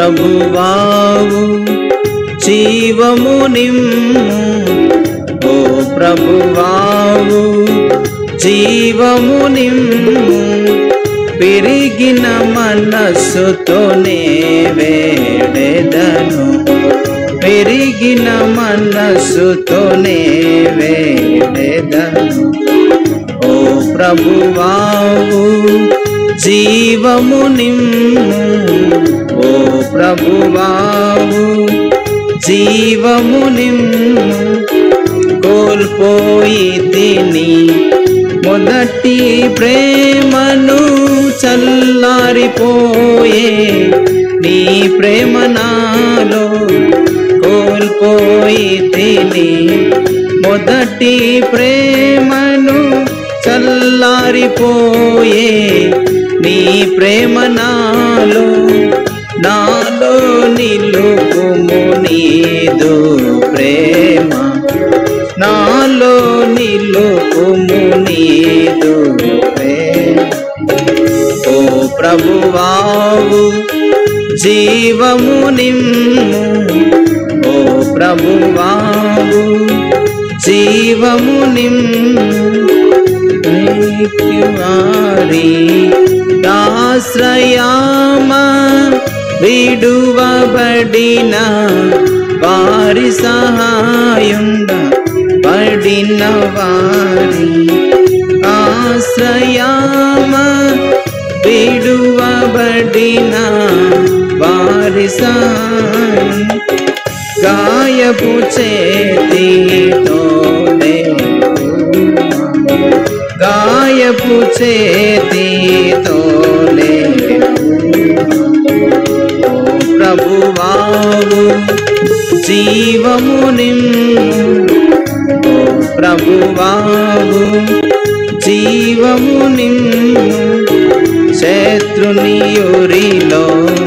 ప్రభువావు జీవము నిమ్ము ఓ ప్రభువావు జీవము నిమ్ము పెరిగిన మనస్సుతోనే వేడెదను పెరిగిన మనస్సుతోనే వేడెదను ఓ ప్రభువావు జీవము నిమ్ము ఓ ప్రభువావు జీవము నిమ్ము కోల్పోయి తిని మొదటి ప్రేమను చల్లారిపోయే నీ ప్రేమ నాలో కోల్పోయి తిని మొదటి ప్రేమను చల్లారిపోయే నీ ప్రేమ నాలో నాలో నిలుపుము నీదు ప్రేమ నాలో నిలుపుము నీదు ప్రేమ ఓ ప్రభువావు జీవము నిమ్ము ఓ ప్రభువావు జీవము నిమ్ము వారి ఆశ్రయామ విడువబడిన వారి సహాయుంగా పడిన వారి ఆశ్రయామ విడువబడిన వారి సహాయం గాయపు చేతితోనే గాయపు చేతితోనే ఓ ప్రభువావు జీవము నిమ్ము ఓ ప్రభువావు జీవము నిమ్ము శత్రుని ఊరిలో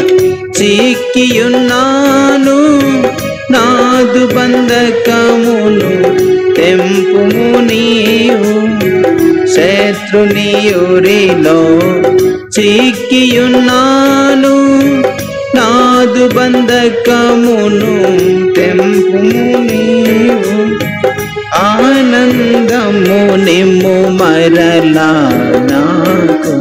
చిక్కియున్నాను నాదు బంధకమును తెంపుము నీవు శత్రుని ఊరిలో చిక్కియున్నాను నాదు బంధకమును తెంపుము నీవు ఆనందము నిమ్ము మరలా నాకు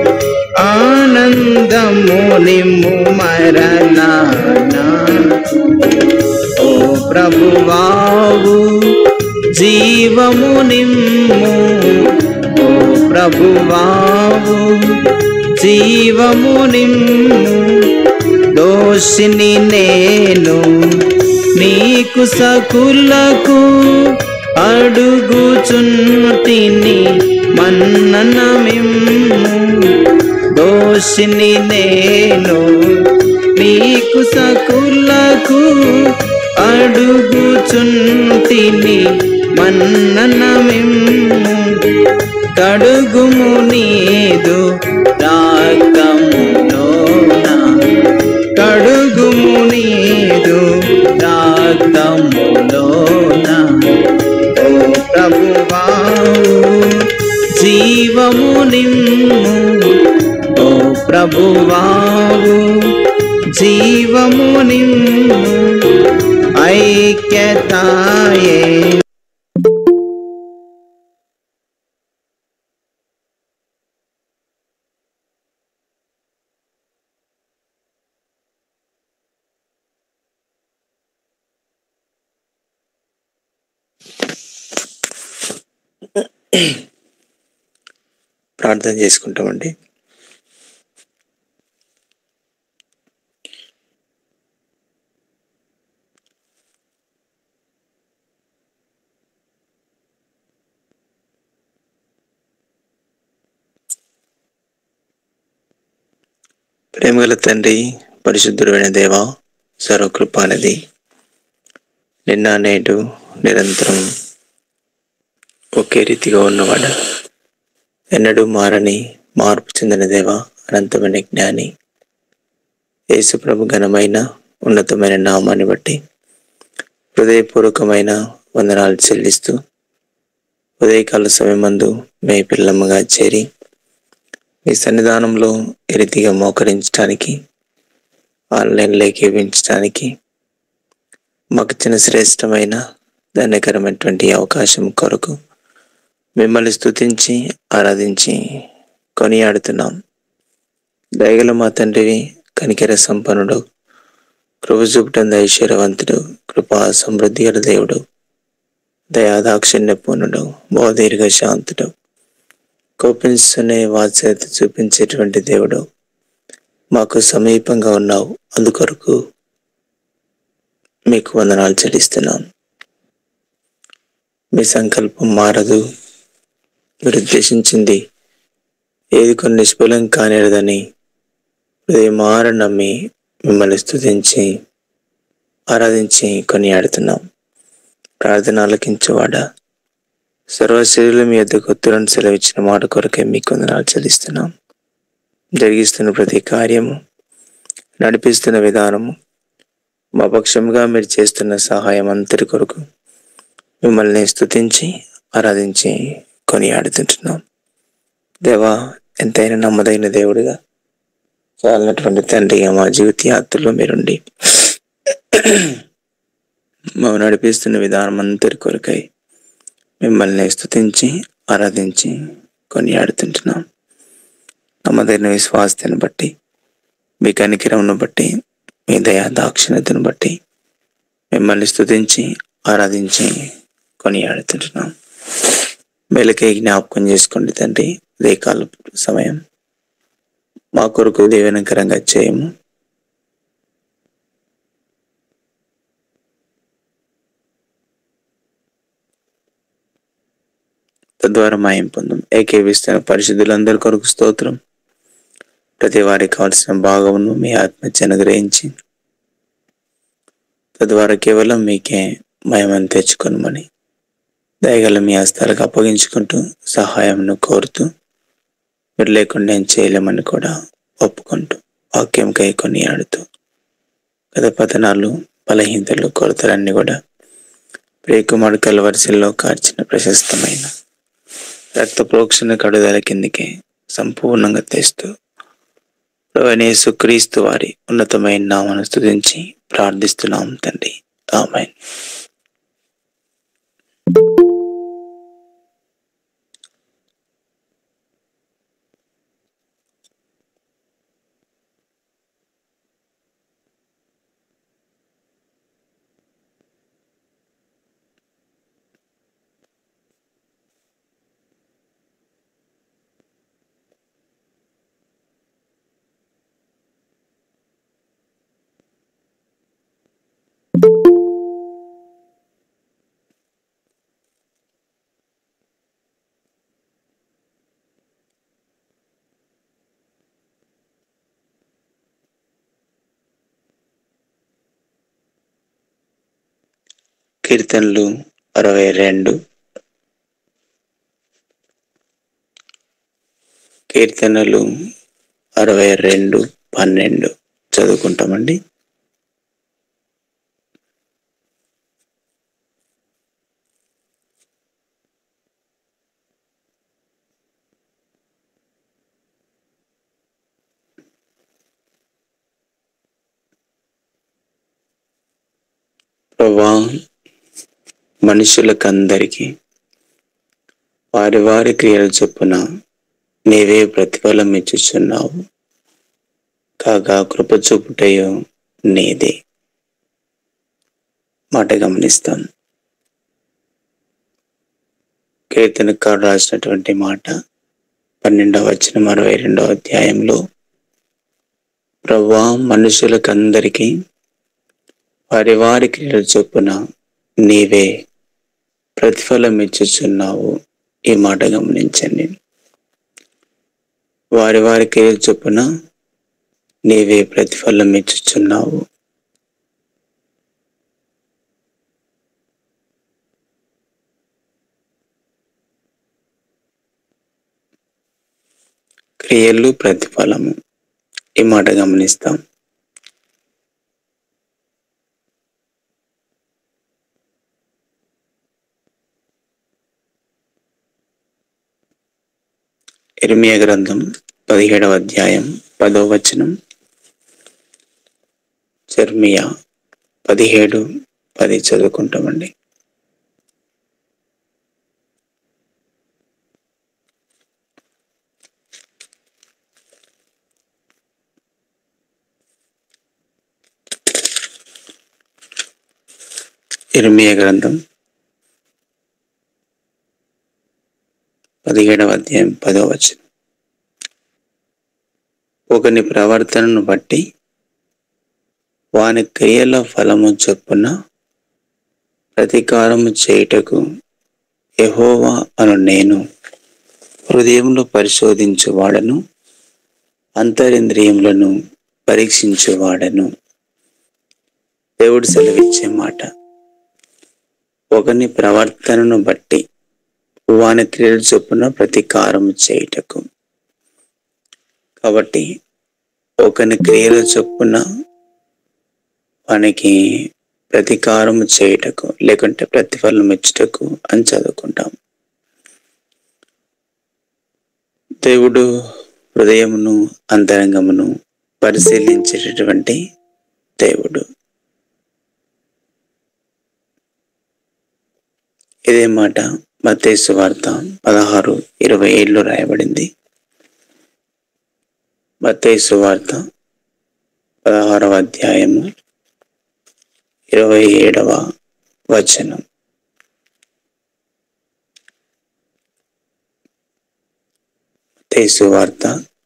ఆనందము నిమ్ము మరలా నాకు ఓ ప్రభువావు జీవము నిమ్ము ఓ ప్రభువావు జీవము నిమ్ము దోషిని నేను నీకు సకులకు అడుగుచున్నుటిని మన్నన మిమ్ము దోషిని నేను నీకు సకులకు అడుగుచుంటిని మన్నన మిమ్ము కడుగుము నీదు రాగములోన కడుగుము నీదు రాగములోన ఓ ప్రభువావు జీవము నిమ్ము ఓ ప్రభువావు జీవము నిమ్ము ఐక్యతాయే ప్రార్థన చేసుకుంటామండి ప్రేమగల తండ్రి పరిశుద్ధుడైన దేవ సర్వకృపానిది నిన్న నేడు నిరంతరం ఒకే రీతిగా ఉన్నవాడు ఎన్నడూ మారని మార్పు చెందిన దేవ అనంతమైన జ్ఞాని యేసుప్రభు ఘనమైన ఉన్నతమైన నామాన్ని బట్టి హృదయపూర్వకమైన వందనాలు చెల్లిస్తూ ఉదయకాల సమయమందు మే పిల్లమ్మగా చేరి మీ సన్నిధానంలో ఈ రీతిగా మోకరించడానికి ఆన్లైన్లోకి ఏవించడానికి మాకు ఇచ్చిన శ్రేష్టమైన ధన్యకరమైనటువంటి అవకాశం కొరకు మిమ్మల్ని స్తుతించి ఆరాధించి కొనియాడుతున్నాం దయగల మా తండ్రివి కనికెర సంపన్నుడు కృప చూపటం ఐశ్వర్యవంతుడు కృపా సమృద్ధి గల దేవుడు దయాదాక్షిణ్య పూర్ణుడు బహుదీర్ఘ శాంతుడు కోపించునే వాత్సల్యత చూపించేటువంటి దేవుడు మాకు సమీపంగా ఉన్నావు అందుకొరకు మీకు వందనాలు చెల్లిస్తున్నాం మీ సంకల్పం మారదు మీరు ఉద్దేశించింది ఏది కొన్ని నిష్ఫలం కానిరదని హృదయమార నమ్మి మిమ్మల్ని స్తుతించి ఆరాధించి కొనియాడుతున్నాం ప్రార్థన ఆలకించేవాడా సర్వశరీరం మీ యొద్దకు ఉత్తరం సెలవిచ్చిన మాట కొరకే మీకు వందనాలు చెల్లిస్తున్నాం జరిగిస్తున్న ప్రతి కార్యము నడిపిస్తున్న విధానము మా పక్షంగా మీరు చేస్తున్న సహాయం అంతటి కొరకు మిమ్మల్ని స్తుతించి ఆరాధించి కొనియాడుతుంటున్నాం దేవా ఎంతైనా నమ్మదైన దేవుడిగా చాలినటువంటి తండ్రిగా మా జీవిత యాత్రలో మీరుండి మేము నడిపిస్తున్న విధానం అంతటి కొరకై మిమ్మల్ని స్తుతించి ఆరాధించి కొనియాడుతుంటున్నాం నమ్మదైన విశ్వాసతను బట్టి మీ కనికిరమును బట్టి మీ దయా దాక్షిణ్యతను బట్టి మిమ్మల్ని స్తుతించి ఆరాధించి కొనియాడుతుంటున్నాం మెలకే జ్ఞాపకం చేసుకోండి తండ్రి ఉదయకాల సమయం మా కొరకు దీవెనకరంగా చేయము తద్వారా మాయం పొందం ఏకేవిస్తున్న పరిశుద్ధులందరి కొరకు స్తోత్రం ప్రతి వారికి కావలసిన భాగమును మీ ఆత్మహత్య అనుగ్రహించి తద్వారా కేవలం మీకే మయమని తెచ్చుకొనమని దయగల మీ హస్తాలకు అప్పగించుకుంటూ సహాయంను కోరుతూ మీరు లేకుండా ఏం చేయలేమని కూడా ఒప్పుకుంటూ వాక్యం కై కొని ఆడుతూ గత పతనాలు బలహీనతలు కొరతలన్నీ కూడా ప్రేకుమాడు కలవరిసెల్లో కార్చిన ప్రశస్తమైన రక్త ప్రోక్షణ కడుదల కిందికి సంపూర్ణంగా తెస్తూ ప్రవణేశు క్రీస్తు వారి ఉన్నతమైన నామను స్తుతించి ప్రార్థిస్తున్నాం తండ్రి ఆమెన్ కీర్తనలు అరవై రెండు కీర్తనలు అరవై రెండు పన్నెండు చదువుకుంటామండి ప్రభా మనుషులకందరికీ వారి వారి క్రియల చొప్పున నీవే ప్రతిఫలం ఇచ్చుచున్నావు కాగా కృప చూపుటయో నీదే మాట గమనిస్తాం కీర్తనకారు రాసినటువంటి మాట పన్నెండవ వచనం అరవై రెండవ అధ్యాయంలో ప్రభా మనుషులకందరికీ వారి వారి క్రియల చొప్పున నీవే ప్రతిఫలం ఇచ్చుచున్నావు ఈ మాట గమనించండి వారి వారి క్రియల చొప్పున నీవే ప్రతిఫలం ఇచ్చుచున్నావు క్రియలు ప్రతిఫలము ఈ మాట గమనిస్తాం ఇర్మియా గ్రంథం పదిహేడవ అధ్యాయం పదవ వచనం జర్మియా పదిహేడు పది చదువుకుంటామండి ఇర్మియా గ్రంథం పదిహేడవ అధ్యాయం పదవ వచనం ఒకని ప్రవర్తనను బట్టి వాని క్రియల ఫలము చొప్పున ప్రతీకారము చేయుటకు యెహోవా అను నేను హృదయంలో పరిశోధించువాడను అంతరింద్రియములను పరీక్షించువాడను దేవుడు సెలవిచ్చే మాట ఒకని ప్రవర్తనను బట్టి వాని క్రియల చొప్పున ప్రతీకారం చేయుటకు కాబట్టి ఒకని క్రియల చొప్పున వానికి ప్రతీకారం చేయుటకు లేకుంటే ప్రతిఫలం ఇచ్చుటకు అని చదువుకుంటాం దేవుడు హృదయమును అంతరంగమును పరిశీలించేటటువంటి దేవుడు ఇదే మాట మత్తేసు వార్త పదహారు ఇరవై ఏడులో రాయబడింది మత్తేసు వార్త పదహారవ అధ్యాయము ఇరవై ఏడవ వచనం మత్తేసు వార్త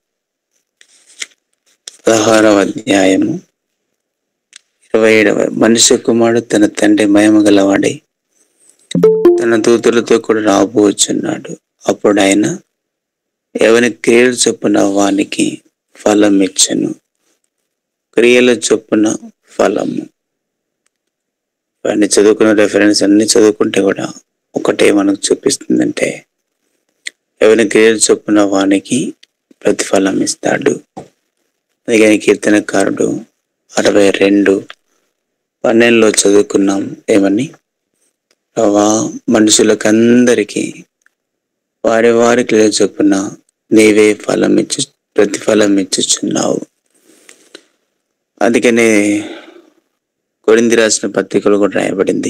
పదహారవ అధ్యాయము ఇరవై ఏడవ మనుష్య కుమారుడు తన తండ్రి మహిమ గలవాడై తన దూతలతో కూడా రాబోచున్నాడు అప్పుడు ఆయన ఎవని క్రియల చొప్పున వానికి ఫలం ఇచ్చను క్రియల చొప్పున ఫలము ఇవన్నీ చదువుకున్న రెఫరెన్స్ అన్ని చదువుకుంటే కూడా ఒకటే మనకు చూపిస్తుందంటే ఎవరి క్రియల చొప్పున వానికి ప్రతిఫలం ఇస్తాడు అందుకని కీర్తనకారుడు అరవై రెండు పన్నెండులో చదువుకున్నాం ఏమని ప్రభా మనుషులకందరికీ వారి వారి క్రియ చొప్పున నీవే ఫలం ఇచ్చు ప్రతిఫలం ఇచ్చుచున్నావు అందుకనే కొరింది రాసిన పత్రికలు కూడా రాయబడింది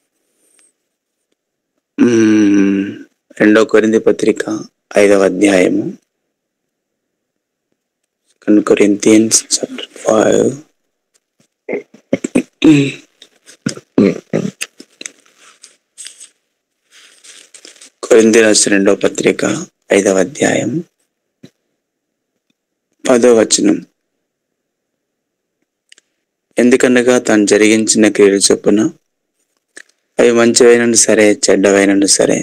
మ్మ్. రెండో కొరింది పత్రిక ఐదవ అధ్యాయము సెకండ్ కొరింతియన్స్ చాప్టర్ ఫైవ్ కొరింది రాసిన రెండో పత్రిక ఐదవ అధ్యాయం పదో వచనం ఎందుకనగా తాను జరిగించిన క్రియలు చొప్పున అవి మంచివైనను సరే చెడ్డవైనను సరే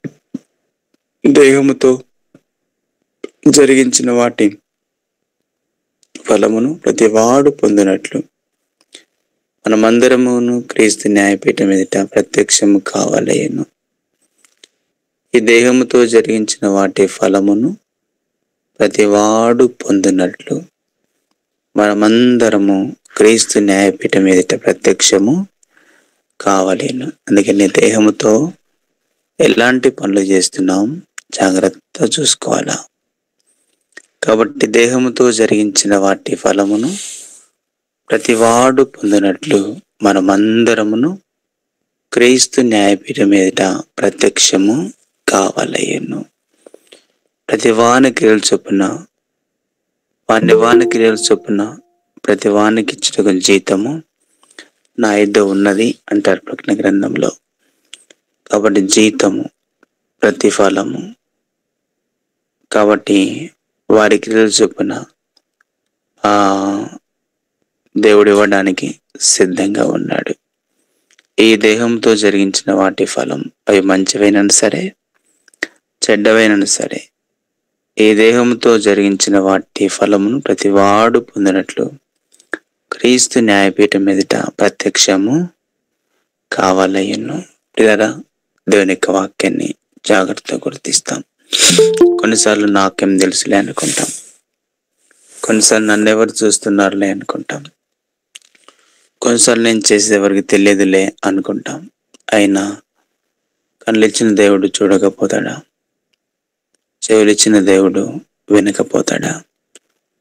దేహముతో జరిగించిన వాటి ఫలమును ప్రతి వాడు పొందినట్లు మనమందరమును క్రీస్తు న్యాయపీఠం ఎదుట ప్రత్యక్షము కావాలయ్యను ఈ దేహముతో జరిగించిన వాటి ఫలమును ప్రతి వాడు పొందినట్లు మనమందరము క్రీస్తు న్యాయపీఠం ఎదుట ప్రత్యక్షము కావాలేను అందుకని దేహముతో ఎలాంటి పనులు చేస్తున్నాం జాగ్రత్త చూసుకోవాలా కాబట్టి దేహముతో జరిగించిన వాటి ఫలమును ప్రతి వాడు పొందినట్లు మనమందరమును క్రీస్తు న్యాయపీఠం ఎదుట ప్రత్యక్షము కావాలయ్యను ప్రతి వాని క్రియలు చొప్పున వాని వాని క్రియలు చొప్పున ప్రతి వానికి ఇచ్చిన జీతము నా యొద్ద ఉన్నది అంటారు ప్రకటన గ్రంథంలో కాబట్టి జీతము ప్రతిఫలము కాబట్టి వారి క్రియలు చొప్పున ఆ దేవుడు ఇవ్వడానికి సిద్ధంగా ఉన్నాడు ఈ దేహంతో జరిగించిన వాటి ఫలం అవి మంచివైనను సరే చెడ్డవైనను సరే ఈ దేహంతో జరిగించిన వాటి ఫలమును ప్రతి వాడు పొందినట్లు క్రీస్తు న్యాయపీఠం ఎదుట ప్రత్యక్షము కావాలయ్యను లేదా దేవుని యొక్క వాక్యాన్ని జాగ్రత్తగా గుర్తిస్తాం కొన్నిసార్లు నాకేం తెలుసులే అనుకుంటాం కొన్నిసార్లు నన్ను ఎవరు చూస్తున్నారులే అనుకుంటాం కొన్నిసార్లు నేను చేసేది ఎవరికి తెలియదులే అనుకుంటాం అయినా కళ్ళిచ్చిన దేవుడు చూడకపోతాడా చెవులిచ్చిన దేవుడు వినకపోతాడా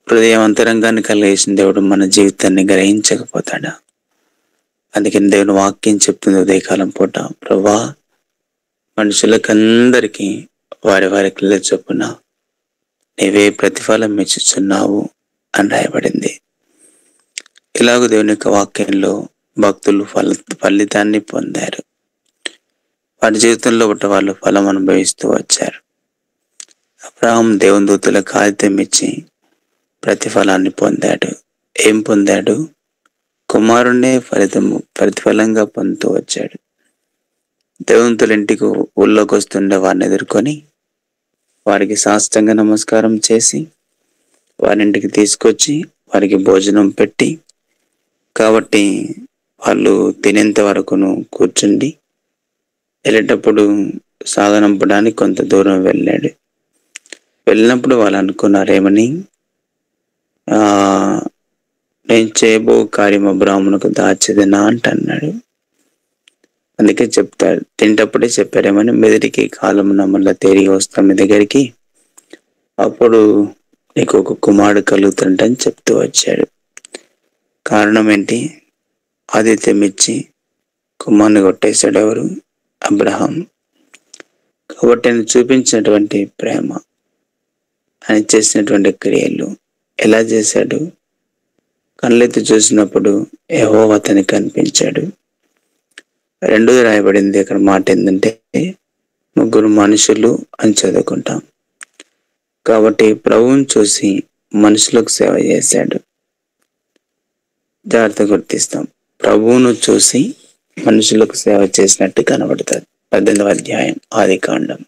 హృదయం అంతరంగాన్ని కలిగేసిన దేవుడు మన జీవితాన్ని గ్రహించకపోతాడా అందుకని దేవుని వాక్యం చెప్తుంది ఉదయకాలం పూట ప్రభా మనుషులకందరికీ వారి వారి క్రియ చొప్పున నీవే ప్రతిఫలం మెచ్చుచున్నావు అని రాయబడింది ఇలాగ దేవుని యొక్క వాక్యంలో భక్తులు ఫల ఫలితాన్ని పొందారు వారి జీవితంలో బట్ట వాళ్ళు ఫలం అనుభవిస్తూ వచ్చారు అబ్రహాం దేవుని దూతల కాగితం ఇచ్చి ప్రతిఫలాన్ని పొందాడు ఏం పొందాడు కుమారుణ్ణే ఫలితము ప్రతిఫలంగా పొందుతూ వచ్చాడు దేవునితుల ఇంటికి ఊళ్ళోకి వస్తుండే వారిని ఎదుర్కొని వారికి సాష్టంగా నమస్కారం చేసి వారి ఇంటికి తీసుకొచ్చి వారికి భోజనం పెట్టి కాబట్టి వాళ్ళు తినేంత వరకును కూర్చుండి వెళ్ళేటప్పుడు సాగనంపడానికి కొంత దూరం వెళ్ళాడు వెళ్ళినప్పుడు వాళ్ళు అనుకున్నారు ఏమని ఆ నేను చేయబో కార్యము బ్రాహ్మణుకు దాచేదనా అంటున్నాడు అందుకే చెప్తాడు తింటప్పుడే చెప్పారేమని మెదటికి కాలం మళ్ళీ తిరిగి వస్తాం మీ దగ్గరికి అప్పుడు నీకు ఒక కుమారుడు కలుగుతుంటని చెప్తూ వచ్చాడు కారణం ఏంటి ఆదిత్యం ఇచ్చి కుమారుని కొట్టేశాడు ఎవరు అబ్రహాం కాబట్టి ఆయన చూపించినటువంటి ప్రేమ ఆయన చేసినటువంటి క్రియలు ఎలా చేశాడు కళ్ళెత్తి చూసినప్పుడు ఏహో అతనికి కనిపించాడు రెండోది రాయబడింది అక్కడ మాట ఏంటంటే ముగ్గురు మనుషులు అని చదువుకుంటాం కాబట్టి ప్రభువుని చూసి మనుషులకు సేవ చేశాడు జాగ్రత్త గుర్తిస్తాం ప్రభువును చూసి మనుషులకు సేవ చేసినట్టు కనబడుతుంది పద్దెనిమిదవ అధ్యాయం ఆది కాండం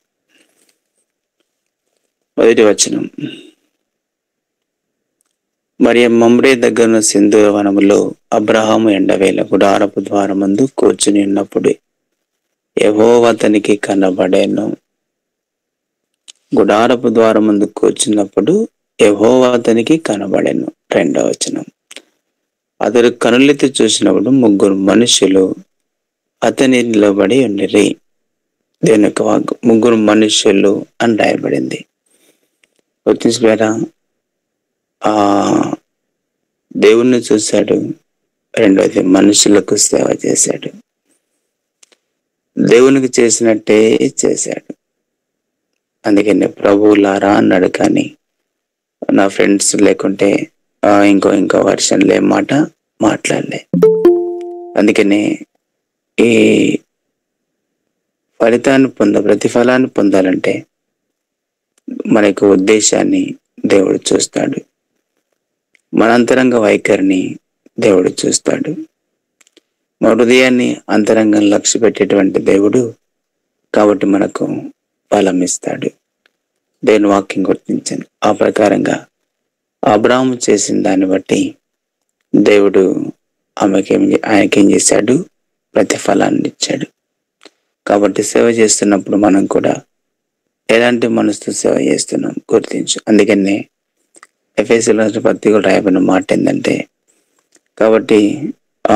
మొదటి వచనం మరి మమ్రే దగ్గర సింధూర వనములో అబ్రహాము ఎండవేల గుడారపు ద్వారమందు కూర్చుని ఉన్నప్పుడు ఎవో అతనికి కనబడేను గుడారపు ద్వారమందు కూర్చున్నప్పుడు ఎవో అతనికి కనబడేను రెండవ వచనం అతడు కనులెత్తి చూసినప్పుడు ముగ్గురు మనుషులు అతని నిలబడి ఉండిరి దేని యొక్క వాక్కు ముగ్గురు మనుషులు అని రాయబడింది గుర్తించలేరా ఆ దేవుణ్ణి చూశాడు రెండోది మనుషులకు సేవ చేశాడు దేవునికి చేసినట్టే చేశాడు అందుకని ప్రభువులారా అన్నాడు కానీ నా ఫ్రెండ్స్ లేకుంటే ఆ, ఇంకో ఇంకో వర్షన్లో ఏం మాట మాట్లాడలే అందుకని ఈ ఫలితాన్ని పొంద ప్రతిఫలాన్ని పొందాలంటే మనకు ఉద్దేశాన్ని దేవుడు చూస్తాడు మన అంతరంగ వైఖరిని దేవుడు చూస్తాడు మన హృదయాన్ని అంతరంగం లక్ష్య పెట్టేటువంటి దేవుడు కాబట్టి మనకు ఫలం ఇస్తాడు దేవుని వాక్యం గుర్తించాను ఆ ప్రకారంగా అబ్రాహము చేసిన దాన్ని బట్టి దేవుడు ఆమెకేం ఆయనకేం చేశాడు ప్రతిఫలాన్ని ఇచ్చాడు కాబట్టి సేవ చేస్తున్నప్పుడు మనం కూడా ఎలాంటి మనసుతో సేవ చేస్తున్నాం గుర్తించు అందుకనే ఎఫ్ఎస్ఎల్ పత్తి కూడా రాయబడిన మాట ఏంటంటే కాబట్టి ఆ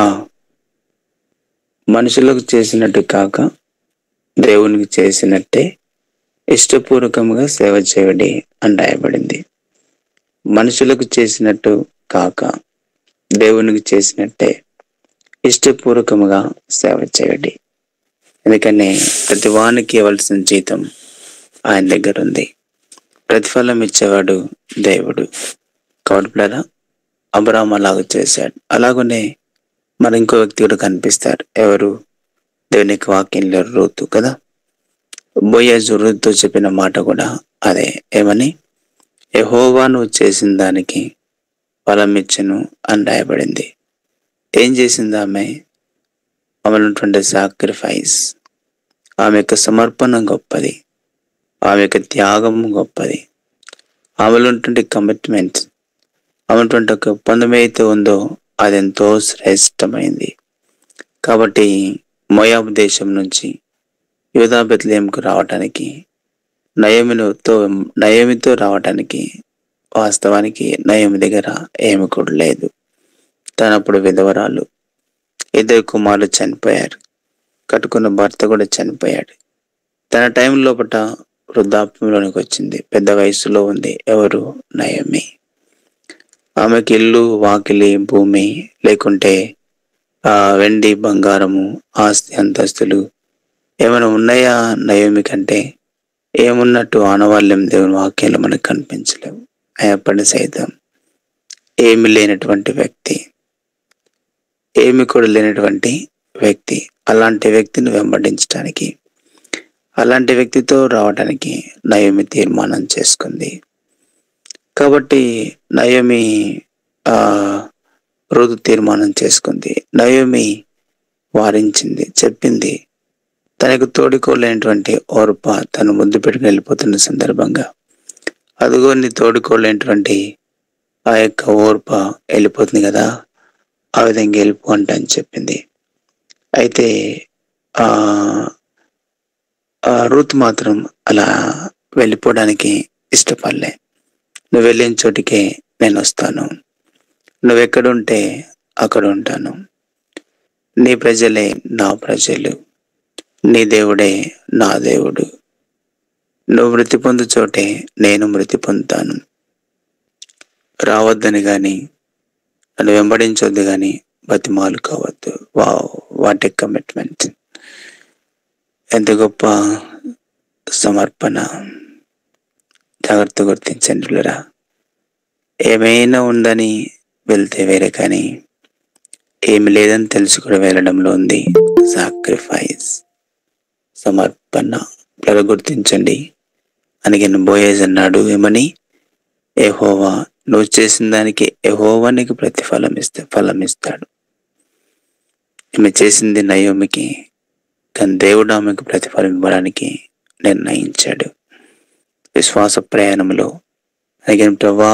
మనుషులకు చేసినట్టు కాక దేవునికి చేసినట్టే ఇష్టపూర్వకంగా సేవ చేయడి అని రాయబడింది మనుషులకు చేసినట్టు కాక దేవునికి చేసినట్టే ఇష్టపూర్వకముగా సేవ చేయడి ఎందుకని ప్రతి వానికి ఇవ్వాల్సిన జీతం ఆయన దగ్గర ఉంది ప్రతిఫలం ఇచ్చేవాడు దేవుడు కాబట్టి పిల్లరా అబ్రాహం అలాగ చేశాడు అలాగనే మరి ఇంకో వ్యక్తి కూడా కనిపిస్తారు ఎవరు దేవుని యొక్క వాక్యంలో రూతు కదా బోయజు రూతుతో చెప్పిన మాట కూడా అదే ఏమని యెహోవా నువ్వు చేసిన దానికి ఫలం ఇచ్చును అని రాయబడింది ఏం చేసింది ఆమె ఆమె ఉన్నటువంటి సాక్రిఫైస్ ఆమె యొక్క సమర్పణ గొప్పది ఆమె యొక్క త్యాగం గొప్పది ఆమెలో ఉన్నటువంటి కమిట్మెంట్ ఆమె ఉన్నటువంటి ఒక ఒప్పందం అయితే ఉందో అది ఎంతో శ్రేష్టమైంది కాబట్టి మోయాబు దేశం నుంచి యూదా బెత్లేంకు రావటానికి నయమితో నయమితో రావటానికి వాస్తవానికి నయమి దగ్గర ఏమి కూడా లేదు తనప్పుడు విధవరాలు ఇద్దరు కుమారులు చనిపోయారు కట్టుకున్న భర్త కూడా చనిపోయాడు తన టైం లోపట వృద్ధాప్యంలోనికి వచ్చింది పెద్ద వయసులో ఉంది ఎవరు నయమి ఆమెకి ఇల్లు వాకిలి భూమి లేకుంటే ఆ వెండి బంగారము ఆస్తి అంతస్తులు ఏమైనా ఉన్నాయా నయోమి కంటే ఏమున్నట్టు ఆనవాళ్ళం దేవుని వాక్యంలో మనకు కనిపించలేవు అయినప్పటికీ సైతం ఏమి లేనటువంటి వ్యక్తి ఏమి కూడా లేనటువంటి వ్యక్తి అలాంటి వ్యక్తిని వెంబడించడానికి అలాంటి వ్యక్తితో రావడానికి నయోమి తీర్మానం చేసుకుంది కాబట్టి నయోమి ఆ రోజు తీర్మానం చేసుకుంది నయోమి వారించింది చెప్పింది తనకు తోడుకోలేనటువంటి ఓర్ప తను ముద్దు పెట్టుకుని వెళ్ళిపోతున్న సందర్భంగా అదిగో నీ తోడుకోలేనటువంటి ఆ యొక్క ఓర్ప వెళ్ళిపోతుంది కదా ఆ విధంగా వెళ్ళిపో అంట అని చెప్పింది అయితే ఆ ఆ రూత్ మాత్రం అలా వెళ్ళిపోవడానికి ఇష్టపడలే నువ్వు వెళ్ళిన చోటికే నేను వస్తాను నువ్వు ఎక్కడుంటే అక్కడ ఉంటాను నీ ప్రజలే నా ప్రజలు నీ దేవుడే నా దేవుడు నువ్వు మృతి పొందు చోటే నేను మృతి పొందుతాను రావద్దని కానీ నన్ను వెంబడించొద్దు కానీ బతిమాలు కావద్దు వా వాట్ ఎ కమిట్మెంట్ ఎంత గొప్ప సమర్పణ జాగ్రత్త గుర్తించండి పిల్లరా ఏమైనా ఉందని వెళ్తే వేరే కానీ ఏమి లేదని తెలుసు కూడా వెళ్ళడంలో ఉంది సాక్రిఫైస్ సమర్పణ పిల్లలు గుర్తించండి అనగిన బోయేజ్ అన్నాడు ఏమని ఎహోవా నువ్వు చేసిన దానికి ఎహోవా నీకు ప్రతిఫలం ఇస్తే ఫలం ఇస్తాడు ఈమె చేసింది నయోమికి కానీ దేవుడు ఆమెకు ప్రతిఫలం ఇవ్వడానికి నిర్ణయించాడు విశ్వాస ప్రయాణంలో అలాగే ప్రభా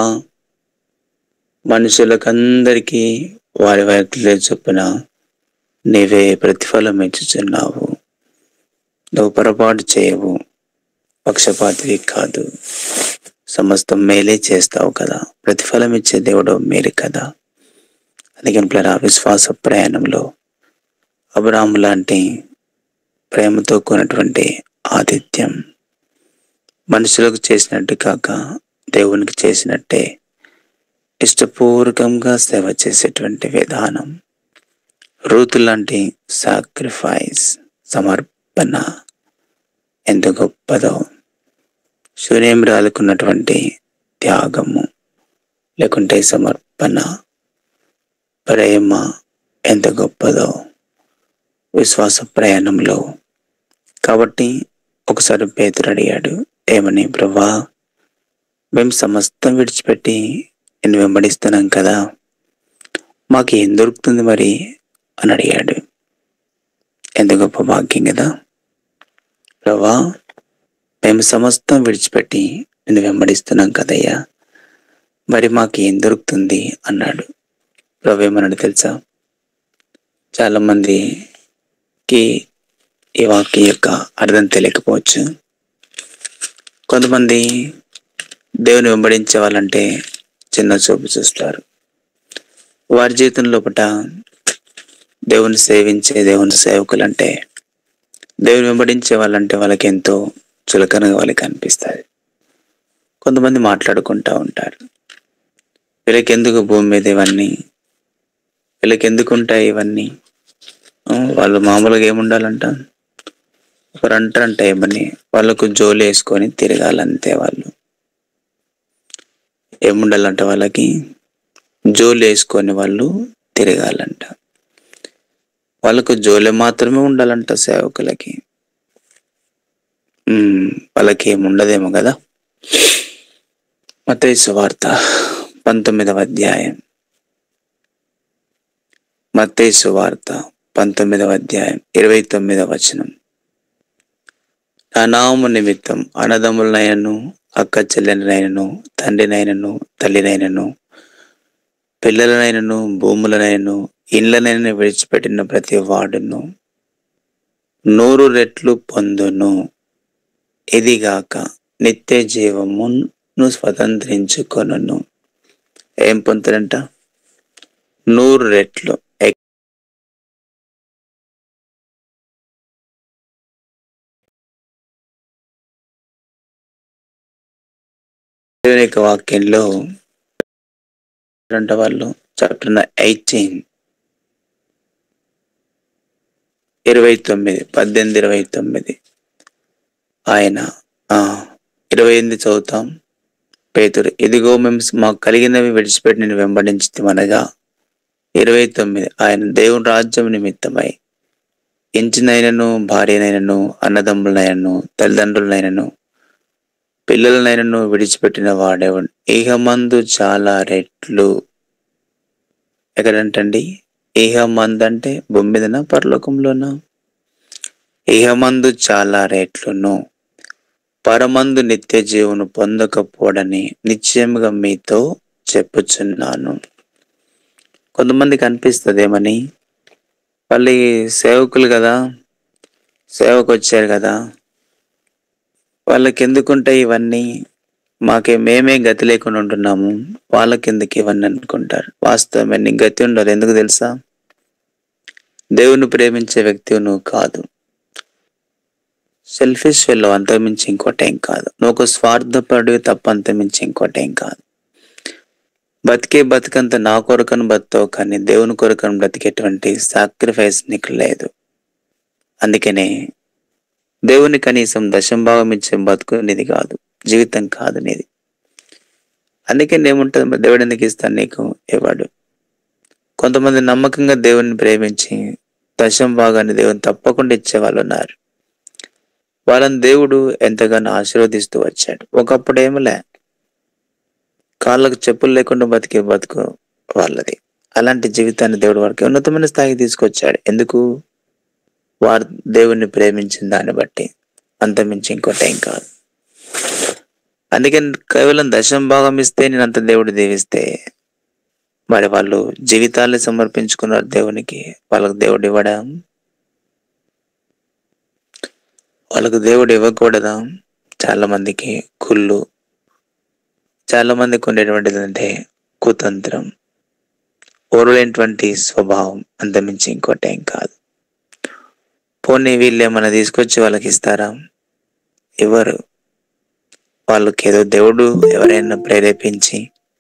మనుషులకందరికీ వారి వారి చొప్పున నీవే ప్రతిఫలం ఇచ్చుచున్నావు నువ్వు పొరపాటు చేయవు పక్షపాతివి కాదు సమస్తం మేలే చేస్తావు కదా ప్రతిఫలం ఇచ్చే దేవుడు మేలు కదా అందుకని పిల్లరా విశ్వాస ప్రయాణంలో అబ్రాహం లాంటి ప్రేమతో కూడినటువంటి ఆతిథ్యం మనుషులకు చేసినట్టు కాక దేవునికి చేసినట్టే ఇష్టపూర్వకంగా సేవ చేసేటువంటి విధానం రూతు లాంటి సాక్రిఫైస్ సమర్పణ ఎంత గొప్పదో సూర్యమ్రాలకున్నటువంటి త్యాగము లేకుంటే సమర్పణ ప్రేమ ఎంత గొప్పదో విశ్వాస ప్రయాణంలో కాబట్టి ఒకసారి పేతురు అడిగాడు ఏమని ప్రభా మేము సమస్తం విడిచిపెట్టి నేను వెంబడిస్తున్నాం కదా మాకు ఏం దొరుకుతుంది మరి అని అడిగాడు ఎంత గొప్ప భాగ్యం కదా ప్రభా మేము సమస్తం విడిచిపెట్టి నేను వెంబడిస్తున్నాం కదయ్యా మరి మాకు ఏం దొరుకుతుంది అన్నాడు ప్రభు ఏమన్నాడు తెలుసా చాలా మందికి ఈ వాక్యం యొక్క అర్థం తెలియకపోవచ్చు కొంతమంది దేవుని వెంబడించే వాళ్ళంటే చిన్న చూపు చూస్తారు వారి జీవితం లోపట దేవుని సేవించే దేవుని సేవకులు అంటే దేవుని వెంబడించే వాళ్ళంటే వాళ్ళకి ఎంతో చులకనగా వాళ్ళకి అనిపిస్తుంది కొంతమంది మాట్లాడుకుంటూ ఉంటారు వీళ్ళకి ఎందుకు భూమి మీద ఇవన్నీ వీళ్ళకి ఎందుకు ఉంటాయి ఇవన్నీ ఆ, వాళ్ళు మామూలుగా ఏముండాలంట ఒకరు అంటారంట ఏమని వాళ్ళకు జోలు వేసుకొని తిరగాలంతే వాళ్ళు ఏముండాలంట వాళ్ళకి జోలు వేసుకొని వాళ్ళు తిరగాలంట వాళ్ళకు జోలె మాత్రమే ఉండాలంట సేవకులకి ఉమ్, వాళ్ళకి ఏముండదేమో కదా మతయి సువార్త పంతొమ్మిదవ అధ్యాయం మత్తయి సువార్త పంతొమ్మిదవ అధ్యాయం ఇరవై తొమ్మిదవ వచనం నా నామము నిమిత్తం అన్నదమ్ములనైనను అక్క చెల్లెలనైనను తండ్రినైనను తల్లినైనను పిల్లలనైనను భూములనైనను ఇండ్లనైనా విడిచిపెట్టిన ప్రతి వాడును నూరు రెట్లు పొందును ఇదిగాక నిత్య జీవమును స్వతంత్రించుకొనును ఏం పొందుతారంట నూరు రెట్లు దేవుని యొక్క వాక్యంలో ఏమంటారంటే వాళ్ళు చాప్టర్ ఎయిటీన్ ఇరవై తొమ్మిది పద్దెనిమిది ఇరవై తొమ్మిది ఆయన ఆ, ఇరవై ఎనిమిది చదువుతాం పేతురు ఇదిగో మేము మాకు కలిగినవి విడిచిపెట్టి నేను వెంబడించితిమనగా ఇరవై తొమ్మిది ఆయన దేవుని రాజ్యం నిమిత్తమై ఇంచినైనను భార్యనైనను అన్నదమ్ములనైనను తల్లిదండ్రులనైనను పిల్లలనైనను విడిచిపెట్టిన వాడేవాడు ఇహమందు చాలా రెట్లు ఎక్కడంటండి ఇహమందు అంటే భూమి మీదనా పరలోకంలోనా ఇహమందు చాలా రేట్లును పరమందు నిత్య జీవును పొందకపోవడని నిశ్చయముగా మీతో చెప్పుచున్నాను కొంతమందికి అనిపిస్తుంది ఏమని వాళ్ళు ఈ సేవకులు కదా సేవకు వచ్చారు కదా వాళ్ళకి ఎందుకుంటాయి ఇవన్నీ మాకే మేమే గతి లేకుండా ఉంటున్నాము వాళ్ళకెందుకు ఇవన్నీ అనుకుంటారు వాస్తవమే నీకు గతి ఉండదు ఎందుకు తెలుసా దేవుని ప్రేమించే వ్యక్తి నువ్వు కాదు సెల్ఫిష్ వెళ్ళో అంతమించి ఇంకోటేం కాదు నువ్వు ఒక స్వార్థపడివి తప్ప అంతమించి ఇంకోటేం కాదు బతికే బతికంత నా కొరకను బతావు కానీ దేవుని కొరకను బ్రతికేటువంటి సాక్రిఫైస్ నీకు లేదు అందుకనే దేవుని కనీసం దశంభాగం ఇచ్చే బతుకు నీది కాదు జీవితం కాదు నీది అందుకే ఏముంటుంది మరి దేవుడు ఎందుకు ఇస్తాను నీకు ఇవ్వడు కొంతమంది నమ్మకంగా దేవుని ప్రేమించి దశం భాగాన్ని దేవుని తప్పకుండా ఇచ్చే వాళ్ళు ఉన్నారు వాళ్ళని దేవుడు ఎంతగానో ఆశీర్వదిస్తూ వచ్చాడు ఒకప్పుడు ఏమిలే కాళ్ళకు చెప్పులు లేకుండా బతికే బతుకు వాళ్ళది అలాంటి జీవితాన్ని దేవుడు వారికి ఉన్నతమైన స్థాయికి తీసుకొచ్చాడు ఎందుకు వారు దేవుణ్ణి ప్రేమించిన దాన్ని బట్టి అంతమించి ఇంకోటి ఏం కాదు అందుకని కేవలం దశం భాగం ఇస్తే నేను అంత దేవుడు దీవిస్తే మరి వాళ్ళు జీవితాన్ని సమర్పించుకున్నారు దేవునికి వాళ్ళకు దేవుడు ఇవ్వడం వాళ్ళకు దేవుడు ఇవ్వకూడదా చాలా మందికి కుళ్ళు చాలా మందికి ఉండేటువంటిది అంటే కుతంత్రం ఓరలేనటువంటి స్వభావం అంతమించి ఇంకోటి ఏం కాదు పోనీ వీళ్ళు ఏమైనా తీసుకొచ్చి వాళ్ళకి ఇస్తారా ఇవ్వరు వాళ్ళకి ఏదో దేవుడు ఎవరైనా ప్రేరేపించి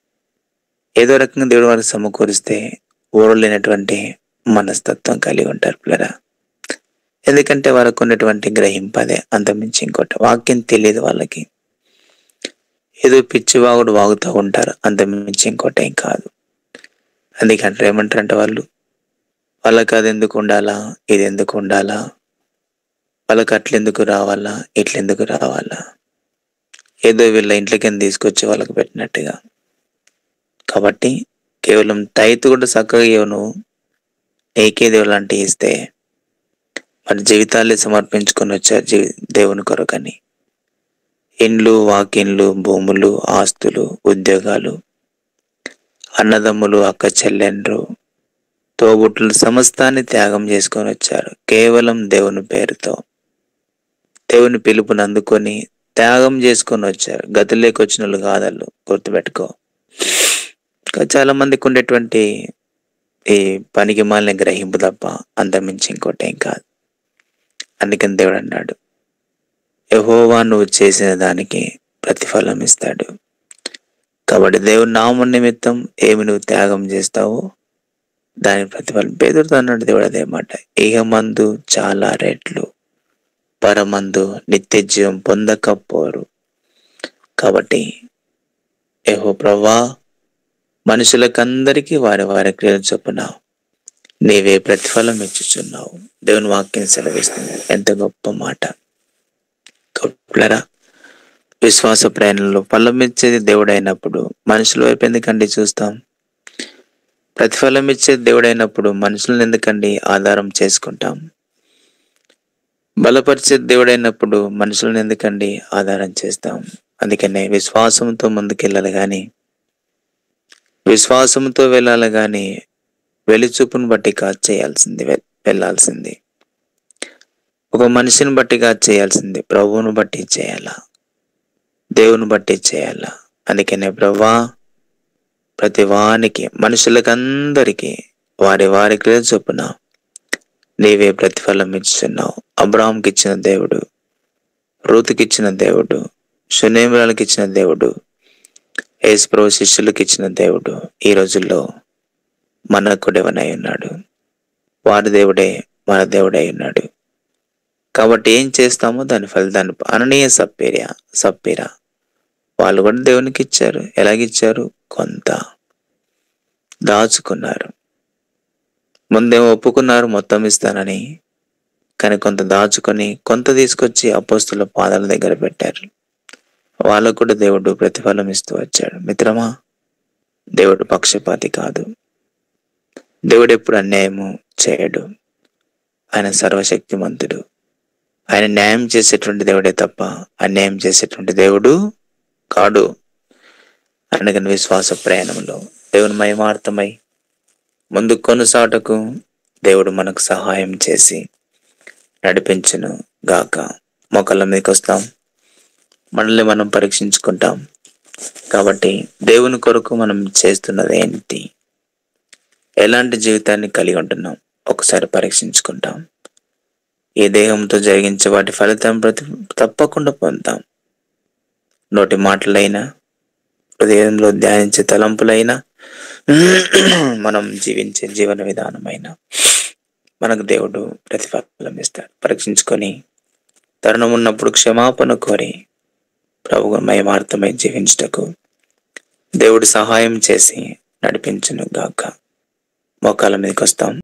ఏదో రకంగా దేవుడు వాళ్ళకి సమకూరిస్తే ఓరలేనటువంటి మనస్తత్వం కలిగి ఉంటారు పిల్లరా ఎందుకంటే వాళ్ళకు ఉన్నటువంటి గ్రహింపదే అంతమించి ఇంకోటి వాక్యం తెలియదు వాళ్ళకి ఏదో పిచ్చి వాగుడు వాగుతూ ఉంటారు అంతమించి ఇంకోటి ఏం కాదు అందుకంటారు ఏమంటారంటే వాళ్ళు వాళ్ళకి అది ఎందుకు ఉండాలా ఇది ఎందుకు ఉండాలా వాళ్ళకి అట్లెందుకు రావాలా ఇట్లెందుకు రావాలా ఏదో వీళ్ళ ఇంట్లోకి తీసుకొచ్చి వాళ్ళకి పెట్టినట్టుగా కాబట్టి కేవలం టైత్ కూడా చక్కగా ఇవ్వను నీకే దేవుడు లాంటి ఇస్తే మరి జీవితాలే సమర్పించుకొని వచ్చారు జీవి దేవుని కొరకని ఇండ్లు వాకిన్లు భూములు ఆస్తులు ఉద్యోగాలు అన్నదమ్ములు అక్క చెల్లెండ్రు తోబుట్టులు సమస్తాన్ని త్యాగం చేసుకొని వచ్చారు కేవలం దేవుని పేరుతో దేవుని పిలుపుని అందుకొని త్యాగం చేసుకొని వచ్చారు గతులేకి వచ్చిన వాళ్ళు కాదళ్ళు గుర్తుపెట్టుకో ఇంకా చాలా మందికి ఉండేటువంటి ఈ పనికి మాలిన గ్రహింపు తప్ప అంతమించి ఇంకోటి ఏం కాదు అందుకని దేవుడు అన్నాడు యహోవా నువ్వు చేసిన దానికి ప్రతిఫలం ఇస్తాడు కాబట్టి దేవుని నామ నిమిత్తం ఏమి నువ్వు త్యాగం చేస్తావో దాని ప్రతిఫలం పేదరితో అన్నాడు దేవుడు అదే మాట ఇహమందు చాలా రేట్లు పరమందు నిత్య జీవం పొందకపోరు కాబట్టి ఏహో ప్రవ్వా మనుషులకందరికీ వారి వారి క్రియలు చొప్పున నీవే ప్రతిఫలం ఇచ్చుచున్నావు దేవుని వాక్యం సెలవిస్తుంది ఎంత గొప్ప మాట గొప్పలరా విశ్వాస ప్రయాణంలో ఫలమిచ్చేది దేవుడైనప్పుడు మనుషుల వైపు ఎందుకండి చూస్తాం ప్రతిఫలం ఇచ్చేది దేవుడైనప్పుడు మనుషులను ఎందుకండి ఆధారం చేసుకుంటాం బలపరిచే దేవుడైనప్పుడు మనుషులను ఎందుకండి ఆధారం చేస్తాం అందుకనే విశ్వాసంతో ముందుకెళ్ళాలి కానీ విశ్వాసంతో వెళ్ళాలి కానీ వెలిచూపును బట్టి కాదు చేయాల్సింది వె- వెళ్ళాల్సింది ఒక మనిషిని బట్టి కాదు చేయాల్సింది ప్రభువును బట్టి చేయాలా దేవుని బట్టి చేయాలా అందుకనే ప్రభా ప్రతి వానికి మనుషులకందరికీ వారి వారి క్రియ చొప్పున నీవే ప్రతిఫలం ఇచ్చున్నావు అబ్రాహాంకి ఇచ్చిన దేవుడు రూతుకి ఇచ్చిన దేవుడు సునేములకి ఇచ్చిన దేవుడు యేసుప్రభు శిష్యులకు ఇచ్చిన దేవుడు ఈ రోజుల్లో మనకు దేవునై ఉన్నాడు వారి దేవుడే మన దేవుడై ఉన్నాడు కాబట్టి ఏం చేస్తామో దాని ఫలితాన్ని అననీయ సప్పేరియా సప్పేరా వాళ్ళు కూడా దేవునికి ఇచ్చారు ఎలాగిచ్చారు కొంత దాచుకున్నారు ముందేమో ఒప్పుకున్నారు మొత్తం ఇస్తానని కానీ కొంత దాచుకొని కొంత తీసుకొచ్చి అపోస్తుల పాదాల దగ్గర పెట్టారు వాళ్ళకు కూడా దేవుడు ప్రతిఫలం ఇస్తూ వచ్చాడు మిత్రమా దేవుడు పక్షపాతి కాదు దేవుడు ఎప్పుడు అన్యాయము చేయడు ఆయన సర్వశక్తిమంతుడు ఆయన న్యాయం చేసేటువంటి దేవుడే తప్ప అన్యాయం చేసేటువంటి దేవుడు కాడు అందుకని విశ్వాస ప్రయాణంలో దేవుని మహిమార్థమై ముందు కొనసాటకు దేవుడు మనకు సహాయం చేసి నడిపించును గాక మొక్కల మీదకి వస్తాం మనల్ని మనం పరీక్షించుకుంటాం కాబట్టి దేవుని కొరకు మనం చేస్తున్నది ఏంటి ఎలాంటి జీవితాన్ని కలిగి ఉంటున్నాం ఒకసారి పరీక్షించుకుంటాం ఈ దేహంతో జరిగించే వాటి ఫలితం ప్రతి తప్పకుండా పొందుతాం నోటి మాటలైనా హృదయంలో ధ్యానించే తలంపులైనా మనం జీవించే జీవన విధానమైన మనకు దేవుడు ప్రతిఫలం ఇస్తాడు పరీక్షించుకొని తరుణం ఉన్నప్పుడు క్షమాపణ కోరి ప్రభు మయమార్థమై జీవించుటకు దేవుడు సహాయం చేసి నడిపించును గాక మోకాల మీదకి వస్తాం